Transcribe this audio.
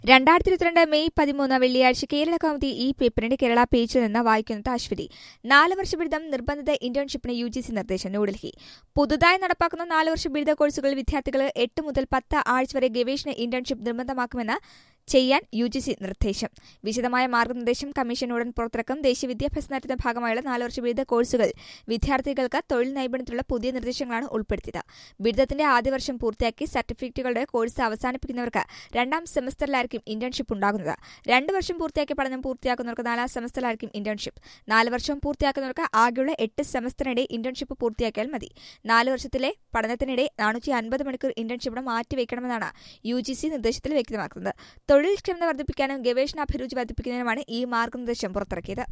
രണ്ടായിരത്തി ഇരുപത്തിരണ്ട് മെയ് പതിമൂന്ന് വെള്ളിയാഴ്ച കേരള കൗമുദി ഈ പേപ്പറിന്റെ കേരള പേജിൽ നിന്ന് വായിക്കുന്നത് അശ്വതി നാല് വർഷ ബിരുദം നിർബന്ധിത ഇന്റേൺഷിപ്പിന് യു ജി സി നിർദ്ദേശം ന്യൂഡൽഹി പുതുതായി നടപ്പാക്കുന്ന നാല് വർഷ ബിരുദ കോഴ്സുകളിൽ വിദ്യാർത്ഥികൾ എട്ട് മുതൽ പത്ത് ആഴ്ച വരെ ഗവേഷണ ഇന്റേൺഷിപ്പ് നിർബന്ധമാക്കുമെന്ന് ചെയ്യാൻ യു ജി സി നിർദ്ദേശം വിശദമായ മാർഗനിർദ്ദേശം കമ്മീഷൻ ഉടൻ പുറത്തിറക്കും ദേശീയ വിദ്യാഭ്യാസ നയത്തിന്റെ ഭാഗമായുള്ള നാല് വർഷ ബിരുദ കോഴ്സുകൾ വിദ്യാർത്ഥികൾക്ക് തൊഴിൽ നൈപുണ്യത്തിലുള്ള പുതിയ നിർദ്ദേശങ്ങളാണ് ഉൾപ്പെടുത്തിയത് ബിരുദത്തിന്റെ ആദ്യ വർഷം പൂർത്തിയാക്കി സർട്ടിഫിക്കറ്റുകളുടെ കോഴ്സ് അവസാനിപ്പിക്കുന്നവർക്ക് രണ്ടാം സെമസ്റ്ററിലായിരിക്കും ഇന്റേൺഷിപ്പ് ഉണ്ടാകുന്നത് രണ്ട് വർഷം പൂർത്തിയാക്കി പഠനം പൂർത്തിയാക്കുന്നവർക്ക് നാലാം സെമസ്റ്ററിലായിരിക്കും ഇന്റേൺഷിപ്പ് നാല് വർഷം പൂർത്തിയാക്കുന്നവർക്ക് ആകെയുള്ള എട്ട് സെമസ്റ്ററിനിടെ ഇന്റേൺഷിപ്പ് പൂർത്തിയാക്കിയാൽ മതി നാല് വർഷത്തിലെ പഠനത്തിനിടെ നാനൂറ്റി അൻപത് മണിക്കൂർ ഇന്റേൺഷിപ്പ് മാറ്റിവെക്കണമെന്നാണ് യു ജി സി നിർദ്ദേശത്തിൽ വ്യക്തമാക്കുന്നത് തൊഴിൽ ക്ഷമത വർദ്ധിപ്പിക്കാനും ഗവേഷണ അഭിരുചി വർദ്ധിപ്പിക്കുന്നതിനുമാണ് ഈ മാർഗനിർദ്ദേശം പുറത്തിറക്കിയത്